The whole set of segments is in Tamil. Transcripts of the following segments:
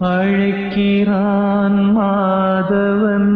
அழைக்கிறான் மாதவன்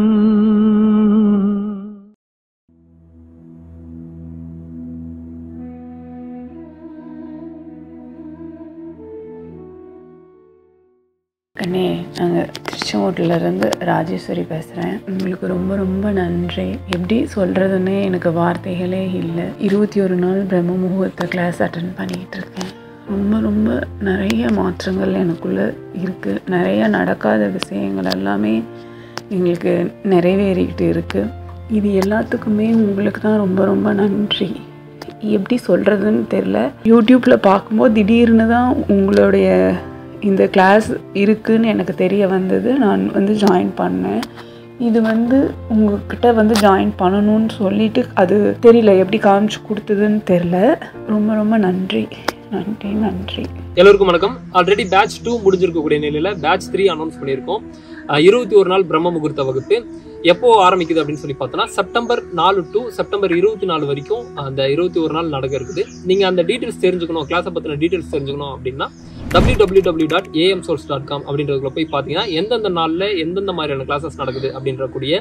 கண்ணே நாங்கள் திருச்செங்கோட்டிலேருந்து ராஜேஸ்வரி பேசுகிறேன் உங்களுக்கு ரொம்ப ரொம்ப நன்றி எப்படி சொல்கிறதுன்னே எனக்கு வார்த்தைகளே இல்லை இருபத்தி ஒரு நாள் பிரம்ம முகூர்த்த கிளாஸ் அட்டன் பண்ணிக்கிட்டு இருக்கேன் ரொம்ப ரொம்ப நிறைய மாற்றங்கள் எனக்குள்ளே இருக்குது நிறைய நடக்காத விஷயங்கள் எல்லாமே எங்களுக்கு நிறைவேறிக்கிட்டு இருக்குது இது எல்லாத்துக்குமே உங்களுக்கு தான் ரொம்ப ரொம்ப நன்றி எப்படி சொல்கிறதுன்னு தெரில யூடியூப்பில் பார்க்கும்போது திடீர்னு தான் உங்களுடைய இந்த கிளாஸ் இருக்குன்னு எனக்கு தெரிய வந்தது நான் வந்து ஜாயின் பண்ணேன் இது வந்து உங்ககிட்ட வந்து ஜாயின் பண்ணணும்னு சொல்லிட்டு அது தெரியல எப்படி காமிச்சு கொடுத்ததுன்னு தெரில ரொம்ப ரொம்ப நன்றி நன்றி நன்றி எல்லோருக்கும் வணக்கம் ஆல்ரெடி பேட்ச் டூ முடிஞ்சிருக்கக்கூடிய நிலையில பேட்ச் த்ரீ அனௌன்ஸ் பண்ணியிருக்கோம் அஹ் இருபத்தி ஒரு நாள் பிரம்ம முகூர்த்த வகுப்பு எப்போ ஆரம்பிக்குது அப்படின்னு சொல்லி பார்த்தோன்னா செப்டம்பர் நாலு டு செப்டம்பர் இருபத்தி நாலு வரைக்கும் அந்த இருபத்தி ஒரு நாள் நடக்க இருக்குது நீங்க அந்த டீட்டெயில்ஸ் தெரிஞ்சுக்கணும் கிளாஸை பத்தின டீட்டெயில்ஸ் தெரிஞ்சுக்கணும் அப்படின்னா W W W dot AM source dot com அப்படின்றதுக்குள்ள போய் பார்த்தீங்கன்னா எந்தெந்த நாளில் எந்தெந்த மாதிரியான கிளாஸஸ் நடக்குது அப்படின்ற கூடிய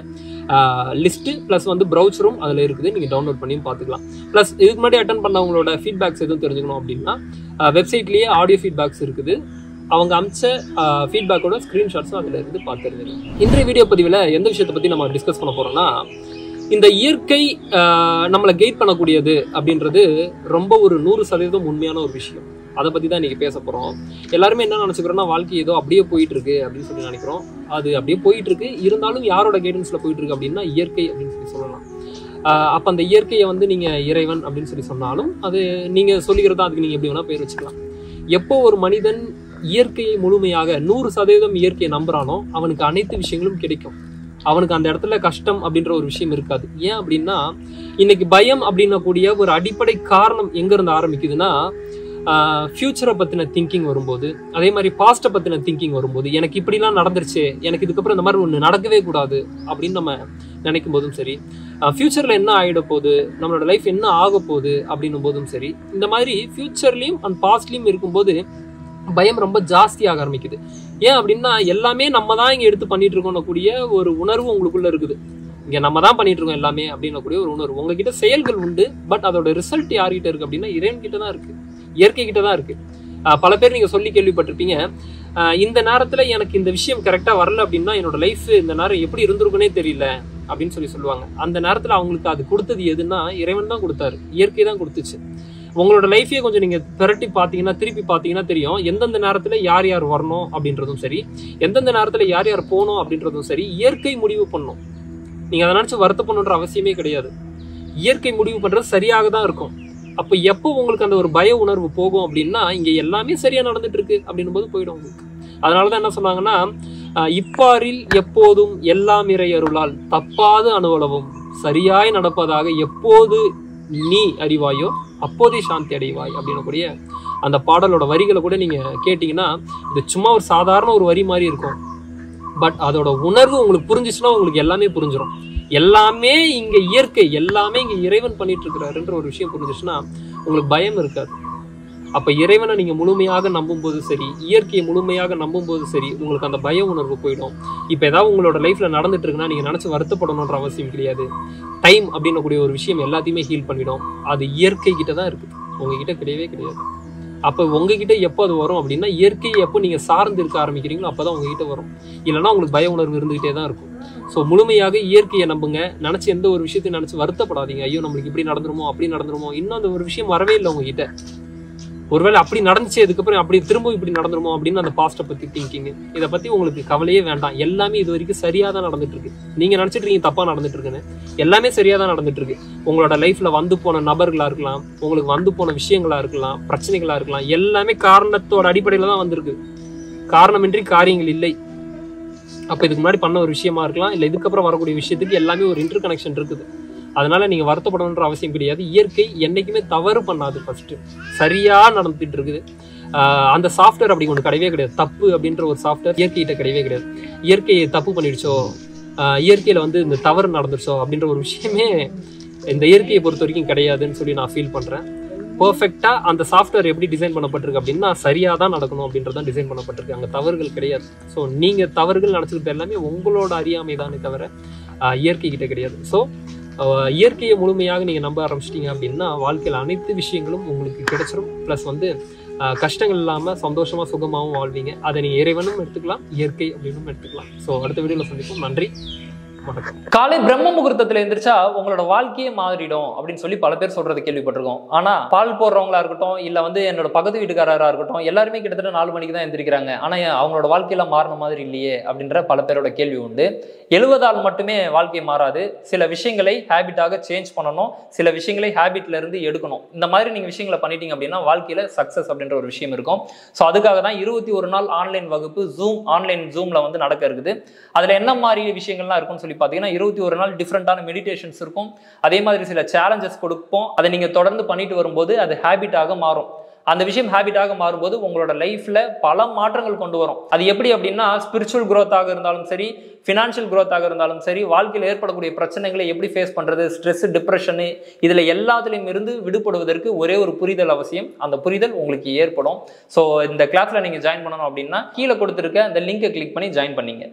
லிஸ்ட் ப்ளஸ் வந்து ப்ரௌச்சரும் அதில் இருக்குது நீங்கள் டவுன்லோட் பண்ணியும் பார்த்துக்கலாம் ப்ளஸ் இதுக்கு முன்னாடி அட்டன் பண்ணவங்களோட ஃபீட்பேக்ஸ் எதுவும் தெரிஞ்சுக்கணும் அப்படின்னா வெப்சைட்லேயே ஆடியோ ஃபீட்பேக்ஸ் இருக்குது அவங்க அமிச்ச ஃபீட்பேக்கோட ஸ்க்ரீன்ஷாட்ஸும் அதில் இருந்து பார்த்துருந்தது இன்றைய வீடியோ பதிவில் எந்த விஷயத்தை பற்றி நம்ம டிஸ்கஸ் பண்ண போகிறோம்னா இந்த இயற்கை ஆஹ், நம்மளை கைட் பண்ணக்கூடியது அப்படின்றது ரொம்ப ஒரு நூறு சதவீதம் உண்மையான ஒரு விஷயம் அதை பற்றி தான் இன்றைக்கி பேச போகிறோம் எல்லாருமே என்ன நினச்சிக்கிறோம்னா வாழ்க்கை ஏதோ அப்படியே போயிட்டு இருக்கு அப்படின்னு சொல்லி நினைக்கிறோம் அது அப்படியே போயிட்டு இருக்கு இருந்தாலும் யாரோட கைடன்ஸில் போயிட்டு இருக்கு அப்படின்னா இயற்கை அப்படின்னு சொல்லி சொல்லலாம் ஆஹ், அப்ப அந்த இயற்கையை வந்து நீங்க இறைவன் அப்படின்னு சொல்லி சொன்னாலும் அது நீங்க சொல்லிக்கிறதா அதுக்கு நீங்க எப்படி வேணா பேர் வச்சுக்கலாம் எப்போ ஒரு மனிதன் இயற்கையை முழுமையாக நூறு சதவீதம் இயற்கையை நம்புறானோ அவனுக்கு அனைத்து விஷயங்களும் கிடைக்கும் அவனுக்கு அந்த இடத்துல கஷ்டம் அப்படின்ற ஒரு விஷயம் இருக்காது ஏன் அப்படின்னா இன்னைக்கு பயம் அப்படின்ன கூடிய ஒரு அடிப்படை காரணம் எங்க இருந்து ஆரம்பிக்குதுன்னா ஃபியூச்சரை பத்தின திங்கிங் வரும்போது அதே மாதிரி பாஸ்ட்டை பத்தின திங்கிங் வரும்போது எனக்கு இப்படிலாம் நடந்துருச்சு எனக்கு இதுக்கப்புறம் இந்த மாதிரி ஒன்று நடக்கவே கூடாது அப்படின்னு நம்ம நினைக்கும் போதும் சரி ஃபியூச்சர்ல என்ன ஆகிட போகுது நம்மளோட லைஃப் என்ன ஆக போகுது அப்படின்னும் போதும் சரி இந்த மாதிரி ஃபியூச்சர்லயும் அண்ட் பாஸ்ட்லயும் இருக்கும்போது பயம் ரொம்ப ஜாஸ்தியாக ஆரம்பிக்குது ஏன் அப்படின்னா எல்லாமே நம்ம தான் இங்க எடுத்து பண்ணிட்டு இருக்கோம் கூடிய ஒரு உணர்வு உங்களுக்குள்ள இருக்குது இங்க நம்ம தான் பண்ணிட்டு இருக்கோம் எல்லாமே அப்படின்னக்கூடிய ஒரு உணர்வு உங்ககிட்ட செயல்கள் உண்டு பட் அதோட ரிசல்ட் யார்கிட்ட இருக்கு அப்படின்னா இறைவன் கிட்ட தான் இருக்கு இயற்கை கிட்ட தான் இருக்கு ஆஹ் பல பேர் நீங்க சொல்லி கேள்விப்பட்டிருப்பீங்க ஆஹ் இந்த நேரத்துல எனக்கு இந்த விஷயம் கரெக்டா வரல அப்படின்னா என்னோட லைஃப் இந்த நேரம் எப்படி இருந்திருக்குன்னே தெரியல அப்படின்னு சொல்லி சொல்லுவாங்க அந்த நேரத்துல அவங்களுக்கு அது கொடுத்தது எதுன்னா இறைவன் தான் கொடுத்தாரு இயற்கை தான் கொடுத்துச்சு உங்களோட லைஃபையே கொஞ்சம் நீங்க பிரட்டி பாத்தீங்கன்னா திருப்பி பாத்தீங்கன்னா தெரியும் எந்தெந்த நேரத்துல யார் யார் வரணும் அப்படின்றதும் சரி எந்தெந்த நேரத்துல யார் யார் போகணும் அப்படின்றதும் சரி இயற்கை முடிவு பண்ணும் நீங்க அதை நினைச்சு வருத்தப்படணுன்ற அவசியமே கிடையாது இயற்கை முடிவு பண்றது சரியாக தான் இருக்கும் அப்ப எப்போ உங்களுக்கு அந்த ஒரு பய உணர்வு போகும் அப்படின்னா இங்க எல்லாமே சரியா நடந்துட்டு இருக்கு அப்படின்னும் போது போயிடும் உங்களுக்கு அதனாலதான் என்ன சொன்னாங்கன்னா ஆஹ் இப்பாரில் எப்போதும் எல்லாம் இறை அருளால் தப்பாது அணுவளவும் சரியாய் நடப்பதாக எப்போது நீ அறிவாயோ அப்போதே சாந்தி அடைவாய் அப்படின்னக்கூடிய அந்த பாடலோட வரிகளை கூட நீங்க கேட்டீங்கன்னா இது சும்மா ஒரு சாதாரண ஒரு வரி மாதிரி இருக்கும் பட் அதோட உணர்வு உங்களுக்கு புரிஞ்சிச்சுன்னா உங்களுக்கு எல்லாமே புரிஞ்சிடும் எல்லாமே இங்க இயற்கை எல்லாமே இங்க இறைவன் பண்ணிட்டு இருக்கிறாருன்ற ஒரு விஷயம் புரிஞ்சிச்சுன்னா உங்களுக்கு பயம் இருக்காது அப்ப இறைவனை நீங்க முழுமையாக நம்பும் போது சரி இயற்கையை முழுமையாக நம்பும் போது சரி உங்களுக்கு அந்த பய உணர்வு போயிடும் இப்ப ஏதாவது உங்களோட லைஃப்ல நடந்துட்டு இருக்குன்னா நீங்க நினைச்சு வருத்தப்படணுன்ற அவசியம் கிடையாது டைம் அப்படின்னக்கூடிய ஒரு விஷயம் எல்லாத்தையுமே ஹீல் பண்ணிடும் அது இயற்கை கிட்ட தான் இருக்குது உங்ககிட்ட கிடையவே கிடையாது அப்ப உங்ககிட்ட எப்போ அது வரும் அப்படின்னா இயற்கையை எப்போ நீங்க சார்ந்து இருக்க ஆரம்பிக்கிறீங்களோ அப்பதான் உங்ககிட்ட வரும் இல்லைன்னா உங்களுக்கு பய உணர்வு இருந்துகிட்டே தான் இருக்கும் ஸோ முழுமையாக இயற்கையை நம்புங்க நினைச்சு எந்த ஒரு விஷயத்தையும் நினைச்சு வருத்தப்படாதீங்க ஐயோ நம்மளுக்கு இப்படி நடந்துருமோ அப்படி நடந்துருமோ இன்னும் அந்த ஒரு விஷயம் வரவே இல்லை உங்ககிட்ட ஒருவேளை அப்படி நடந்துச்சு அதுக்கப்புறம் அப்படி திரும்ப இப்படி நடந்துருமோ அப்படின்னு அந்த பாஸ்ட்டை பத்தி திங்கிங் இதை பத்தி உங்களுக்கு கவலையே வேண்டாம் எல்லாமே இது வரைக்கும் சரியா தான் நடந்துட்டு இருக்கு நீங்க நினைச்சிட்டு இருக்கீங்க தப்பா நடந்துட்டு இருக்குன்னு எல்லாமே சரியா தான் நடந்துட்டு இருக்கு உங்களோட லைஃப்ல வந்து போன நபர்களா இருக்கலாம் உங்களுக்கு வந்து போன விஷயங்களா இருக்கலாம் பிரச்சனைகளா இருக்கலாம் எல்லாமே காரணத்தோட அடிப்படையில தான் வந்திருக்கு காரணமின்றி காரியங்கள் இல்லை அப்ப இதுக்கு முன்னாடி பண்ண ஒரு விஷயமா இருக்கலாம் இல்ல இதுக்கப்புறம் வரக்கூடிய விஷயத்துக்கு எல்லாமே ஒரு இன்டர் கனெக்ஷன் இருக்குது அதனால நீங்க வருத்தப்படணுன்ற அவசியம் கிடையாது இயற்கை என்னைக்குமே தவறு பண்ணாது ஃபர்ஸ்ட் சரியா நடந்துட்டு இருக்குது ஆஹ் அந்த சாஃப்ட்வேர் அப்படி ஒன்று கிடையவே கிடையாது தப்பு அப்படின்ற ஒரு சாஃப்ட்வேர் இயற்கைகிட்ட கிடையவே கிடையாது இயற்கையை தப்பு பண்ணிடுச்சோ ஆஹ் இயற்கையில வந்து இந்த தவறு நடந்துருச்சோ அப்படின்ற ஒரு விஷயமே இந்த இயற்கையை பொறுத்த வரைக்கும் கிடையாதுன்னு சொல்லி நான் ஃபீல் பண்றேன் பர்ஃபெக்டா அந்த சாஃப்ட்வேர் எப்படி டிசைன் பண்ணப்பட்டிருக்கு அப்படின்னா சரியா தான் நடக்கணும் அப்படின்றதான் டிசைன் பண்ணப்பட்டிருக்கு அங்க தவறுகள் கிடையாது ஸோ நீங்க தவறுகள் நினைச்சுக்கிட்ட எல்லாமே உங்களோட அறியாமை தானே தவிர ஆஹ், இயற்கை கிட்ட கிடையாது ஸோ இயற்கையை முழுமையாக நீங்க நம்ப ஆரம்பிச்சிட்டீங்க அப்படின்னா வாழ்க்கையில் அனைத்து விஷயங்களும் உங்களுக்கு கிடைச்சிரும் ப்ளஸ் வந்து ஆஹ், கஷ்டங்கள் இல்லாம சந்தோஷமா சுகமாகவும் வாழ்வீங்க அதை நீங்க இறைவனும் எடுத்துக்கலாம் இயற்கை அப்படின்னு எடுத்துக்கலாம் ஸோ அடுத்த வீடியோல சந்திப்போம் நன்றி வணக்கம் காலை பிரம்ம முகூர்த்தத்துல எந்திரிச்சா உங்களோட வாழ்க்கையே மாறிடும் அப்படின்னு சொல்லி பல பேர் சொல்றது கேள்விப்பட்டிருக்கோம் ஆனா பால் போடுறவங்களா இருக்கட்டும் இல்ல வந்து என்னோட பக்கத்து வீட்டுக்காரரா இருக்கட்டும் எல்லாருமே கிட்டத்தட்ட நாலு மணிக்கு தான் எந்திரிக்கிறாங்க ஆனா ஏன் அவங்களோட வாழ்க்கையில மாறின மாதிரி இல்லையே அப்படின்ற பல பேரோட கேள்வி உண்டு எழுவதால் மட்டுமே வாழ்க்கை மாறாது சில விஷயங்களை ஹேபிட்டாக சேஞ்ச் பண்ணணும் சில விஷயங்களை ஹேபிட்ல இருந்து எடுக்கணும் இந்த மாதிரி நீங்க விஷயங்களை பண்ணிட்டீங்க அப்படின்னா வாழ்க்கையில சக்சஸ் அப்படின்ற ஒரு விஷயம் இருக்கும் ஸோ அதுக்காக தான் இருபத்தி ஒரு நாள் ஆன்லைன் வகுப்பு ஜூம் ஆன்லைன் ஜூம்ல வந்து நடக்க இருக்குது அதுல என்ன மாதிரி விஷயங்கள்லாம் இருக்கும்னு சொல்லி பார்த்தீங்கன்னா இருபத்தி ஒரு நாள் டிஃப்ரெண்டான மெடிடேஷன்ஸ் இருக்கும் அதே மாதிரி சில சேலஞ்சஸ் கொடுப்போம் அதை நீங்க தொடர்ந்து பண்ணிட்டு வரும்போது அது ஹேபிட்டாக மாறும் அந்த விஷயம் ஹேபிட்டாக மாறும்போது உங்களோட லைஃப்ல பல மாற்றங்கள் கொண்டு வரும் அது எப்படி அப்படின்னா ஸ்பிரிச்சுவல் growth-ஆக இருந்தாலும் சரி ஃபினான்ஷியல் growth-ஆக இருந்தாலும் சரி வாழ்க்கையில் ஏற்படக்கூடிய பிரச்சனைகளை எப்படி ஃபேஸ் பண்றது ஸ்ட்ரெஸ் டிப்ரெஷனு இதுல எல்லாத்துலேயும் இருந்து விடுபடுவதற்கு ஒரே ஒரு புரிதல் அவசியம் அந்த புரிதல் உங்களுக்கு ஏற்படும் ஸோ இந்த கிளாஸ்ல நீங்க ஜாயின் பண்ணணும் அப்படின்னா கீழே கொடுத்துருக்க அந்த லிங்கை கிளிக் பண்ணி ஜாயின் பண்ணீங்க